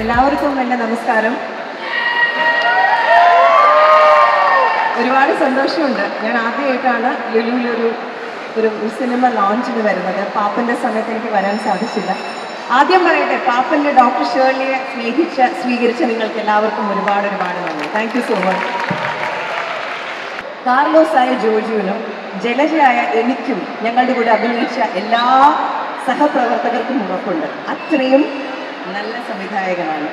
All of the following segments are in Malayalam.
എല്ലാവർക്കും എൻ്റെ നമസ്കാരം ഒരുപാട് സന്തോഷമുണ്ട് ഞാൻ ആദ്യമായിട്ടാണ് ലുലുവിലൊരു ഒരു സിനിമ ലോഞ്ചിന് വരുന്നത് പാപ്പൻ്റെ സമയത്ത് എനിക്ക് വരാൻ സാധിച്ചില്ല ആദ്യം പറയട്ടെ പാപ്പൻ്റെ ഡോക്ടർ ഷേർലിയെ സ്നേഹിച്ച സ്വീകരിച്ച നിങ്ങൾക്ക് എല്ലാവർക്കും ഒരുപാട് ഒരുപാട് നന്ദി താങ്ക് യു സോ മച്ച് കാർലോസായ ജോജുവിനും ജലജയായ എനിക്കും ഞങ്ങളുടെ കൂടെ അഭിനയിച്ച എല്ലാ സഹപ്രവർത്തകർക്കും ഉറപ്പുണ്ട് അത്രയും നല്ല സംവിധായകനാണ്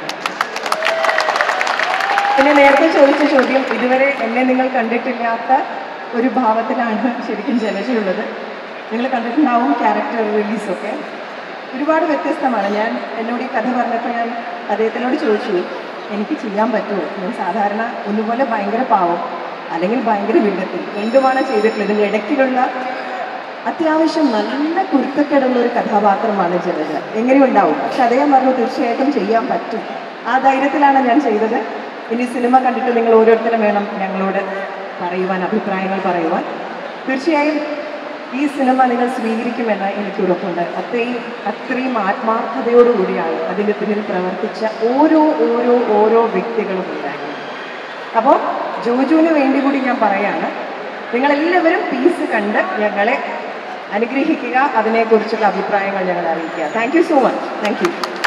പിന്നെ നേരത്തെ ചോദിച്ച ചോദ്യം ഇതുവരെ എന്നെ നിങ്ങൾ കണ്ടിട്ടില്ലാത്ത ഒരു ഭാവത്തിലാണ് ശരിക്കും ജലജയുള്ളത് നിങ്ങൾ കണ്ടിട്ടുണ്ടാവും ക്യാരക്ടർ റിലീസൊക്കെ ഒരുപാട് വ്യത്യസ്തമാണ് ഞാൻ എന്നോട് ഈ കഥ പറഞ്ഞപ്പോൾ ഞാൻ അദ്ദേഹത്തിനോട് ചോദിച്ചു എനിക്ക് ചെയ്യാൻ പറ്റുമോ ഞാൻ സാധാരണ ഒന്നുപോലെ ഭയങ്കര പാവം അല്ലെങ്കിൽ ഭയങ്കര വില്ലത്തിൽ രണ്ടുമാണ് ചെയ്തിട്ടുള്ളത് ഇതിൻ്റെ ഇടയ്ക്കിലുള്ള അത്യാവശ്യം നല്ല കുരുത്തക്കേടുള്ള ഒരു കഥാപാത്രമാണ് ജലജ എങ്ങനെയുണ്ടാവും പക്ഷെ അദ്ദേഹം പറഞ്ഞു തീർച്ചയായിട്ടും ചെയ്യാൻ പറ്റും ആ ധൈര്യത്തിലാണ് ഞാൻ ചെയ്തത് ഇനി സിനിമ കണ്ടിട്ട് നിങ്ങൾ ഓരോരുത്തരും വേണം ഞങ്ങളോട് പറയുവാൻ അഭിപ്രായങ്ങൾ പറയുവാൻ തീർച്ചയായും ഈ സിനിമ നിങ്ങൾ സ്വീകരിക്കുമെന്ന് എനിക്ക് ഉറപ്പുണ്ട് അത്രയും അത്രയും ആത്മാർത്ഥതയോടുകൂടിയാണ് അതിന് പിന്നിൽ പ്രവർത്തിച്ച ഓരോ ഓരോ ഓരോ വ്യക്തികളും ഉണ്ടായിരുന്നു അപ്പോൾ ജോജുവിന് വേണ്ടി കൂടി ഞാൻ പറയാണ് നിങ്ങളെല്ലാവരും പീസ് കണ്ട് ഞങ്ങളെ അനുഗ്രഹിക്കുക അതിനെക്കുറിച്ചുള്ള അഭിപ്രായങ്ങൾ ഞങ്ങളെ അറിയിക്കുക thank you so much thank U